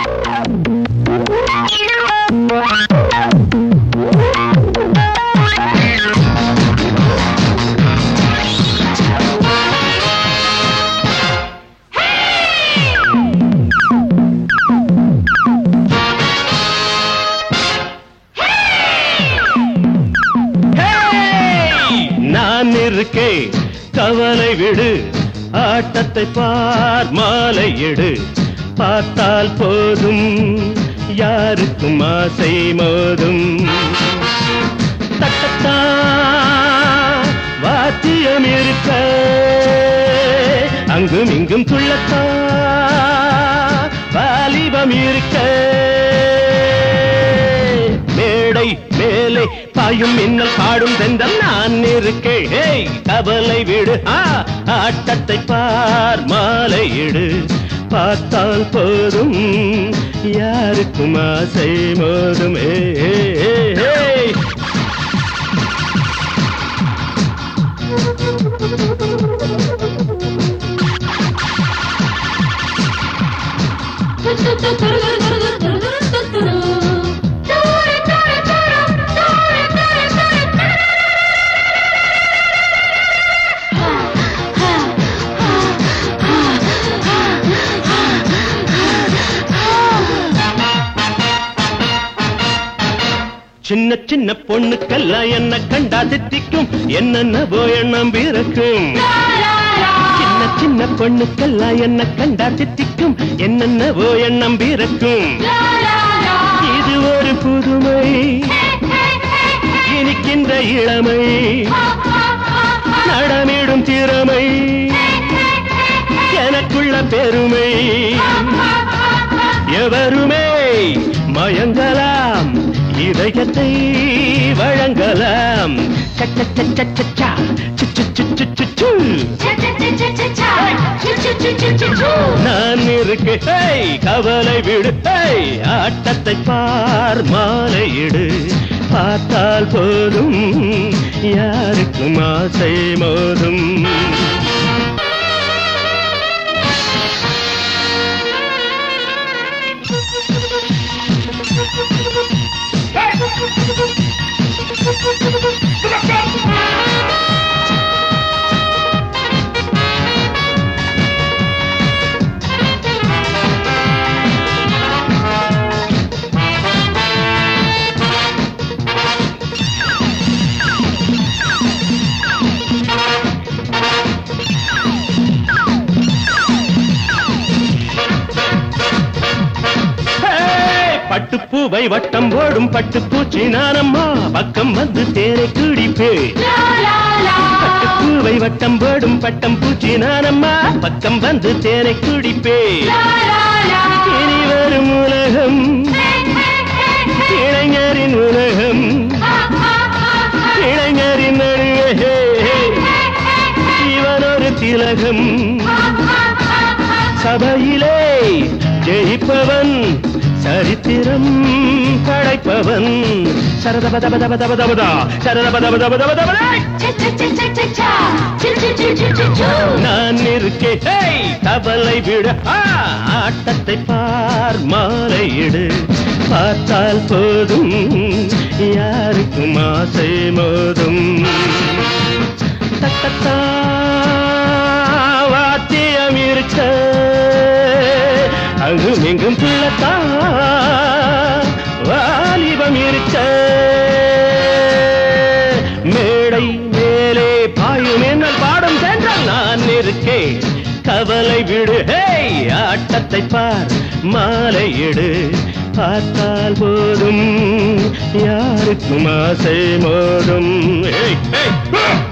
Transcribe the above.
Hey! நான் இருக்கே கவலை விடு ஆட்டத்தை பார் மாலை எடு பார்த்தால் போதும் யாருக்கும் ஆசை மோதும் தட்டத்தா வாத்தியம் இருக்க அங்கும் இங்கும் துள்ளத்தா வாலிபம் இருக்க மேடை மேலே பாயும் மின்னல் பாடும் தென்றல் நான் இருக்கேன் ஹேய், கவலை விடு ஆ, ஆட்டத்தை பார் மாலை இடு பார்த்தால் போதும் யாருக்கும் ஆசை மோதும் ஏ ஏ, ஏ, ஏ. சின்ன சின்ன பொண்ணுக்கெல்லாம் என்ன கண்டா தித்திக்கும் என்னென்னவோ எண்ணம் பிறக்கும் சின்ன சின்ன பொண்ணுக்கெல்லாம் என்ன கண்டா தித்திக்கும் என்னென்னவோ எண்ணம் பிறக்கும் இது ஒரு புதுமை இனிக்கின்ற இளமை நடமிடும் திறமை எனக்குள்ள பெருமை எவருமே மயங்கலாம் இதயத்தை வழங்கலாம் சச்ச சச்ச சச்சா, சுச்சு சுச்சு சுச்சு. நான் இருக்கு ஹேய், கவலை விடு ஹேய், ஆட்டத்தை பார் மாலையிடு பார்த்தால் போதும் யாருக்கும் ஆசை மோதும் ஹேய்! பட்டுப்பூவை வட்டம் போடும் பட்டுப்பூச்சி நானம்மா பக்கம் வந்து தேனை குடிப்பே பட்டுப்பூவை வட்டம் போடும் பட்டம் பூச்சி நானம்மா பக்கம் வந்து தேனை குடிப்பே இனி வரும் உலகம் இளைஞரின் உலகம் இளைஞரின் நடுவே இவன் ஒரு திலகம் சபையிலே ஜெயிப்பவன் சரித்திரம் படைப்பவன் சரதபதபதபதபதபதா சரதபதபதபதபதபதா நான் இருக்கேன் ஹேய், கவலை விட ஆ, ஆட்டத்தை பார் மாலையிடு பார்த்தால் போதும் யாருக்கும் ஆசை மோதும் தட்டத்தா வாத்தியம் இருக்க அங்கும் எங்கும் பிள்ளத்தா வாலிபம் இருக்க மேடை மேலே பாயும் என்னல் பாடும் சென்றால் நான் இருக்கேன் கவலை விடு ஹேய் ஆட்டத்தை பார் மாலையிடு பார்த்தால் போதும் யாருக்கும் ஆசை மோதும் ஏய், ஏய், ஆ!